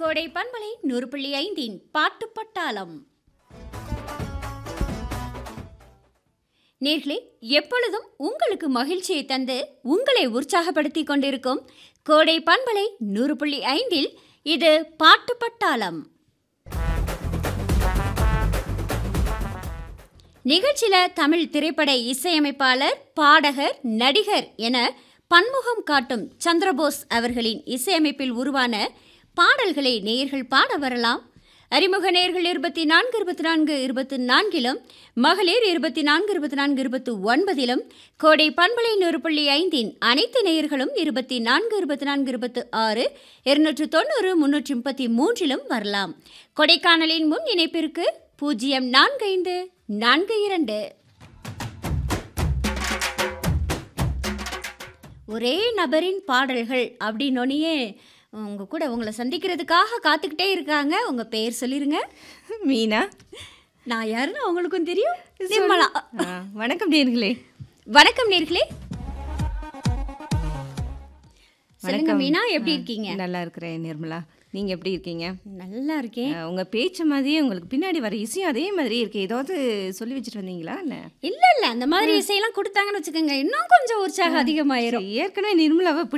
கோடை பண்பலை நூறு புள்ளி ஐந்தின் பாட்டு பட்டாளம் நேர்களே எப்பொழுதும் உங்களுக்கு மகிழ்ச்சியை தந்து உங்களை உற்சாகப்படுத்திக் கொண்டிருக்கும் கோடை பண்பலை நூறு புள்ளி ஐந்தில் இது பாட்டு பட்டாளம் நிகழ்ச்சியில தமிழ் திரைப்பட இசையமைப்பாளர் பாடகர் நடிகர் என பன்முகம் காட்டும் சந்திரபோஸ் அவர்களின் இசையமைப்பில் உருவான பாடல்களை நேயர்கள் பாட வரலாம் அறிமுக நேயர்கள் இருபத்தி நான்கு இருபத்தி நான்கு இருபத்தி நான்கிலும் மகளிர் இருபத்தி நான்கு இருபத்தி நான்கு இருபத்தி ஒன்பதிலும் கோடை பண்பலை நூறு புள்ளி ஐந்தின் அனைத்து நேயர்களும் இருபத்தி நான்கு இருபத்தி நான்கு இருபத்தி ஆறு இருநூற்று தொண்ணூறு முன்னூற்றி முப்பத்தி மூன்றிலும் வரலாம் கொடைக்கானலின் முன் இணைப்பிற்கு பூஜ்ஜியம் நான்கு ஐந்து நான்கு இரண்டு ஒரே நபரின் பாடல்கள் அப்படின்னொன்னையே உங்க கூட உங்களை சந்திக்கிறதுக்காக காத்துக்கிட்டே இருக்காங்க உங்க பேர் சொல்லிருங்க மீனா நான் யாருன்னு அவங்களுக்கும் தெரியும் நிர்மலா ஆ, வணக்கம் நேர்களே வணக்கம் நேர்களே சொல்லுங்க மீனா எப்படி இருக்கீங்க நல்லா இருக்கிறேன் நிர்மலா நீங்க எப்படி இருக்கீங்க நல்லா இருக்கேன் ஆ, உங்க பேச்சு மாதிரியே உங்களுக்கு பின்னாடி வர இசையும் அதே மாதிரி இருக்கு ஏதாவது சொல்லி வச்சுட்டு வந்தீங்களா என்ன இல்ல இல்ல அந்த மாதிரி இசையெல்லாம் கொடுத்தாங்கன்னு வச்சுக்கோங்க இன்னும் கொஞ்சம் உற்சாகம் அதிகமாயிரும் சரி, ஏற்கனவே நிர்மலாவை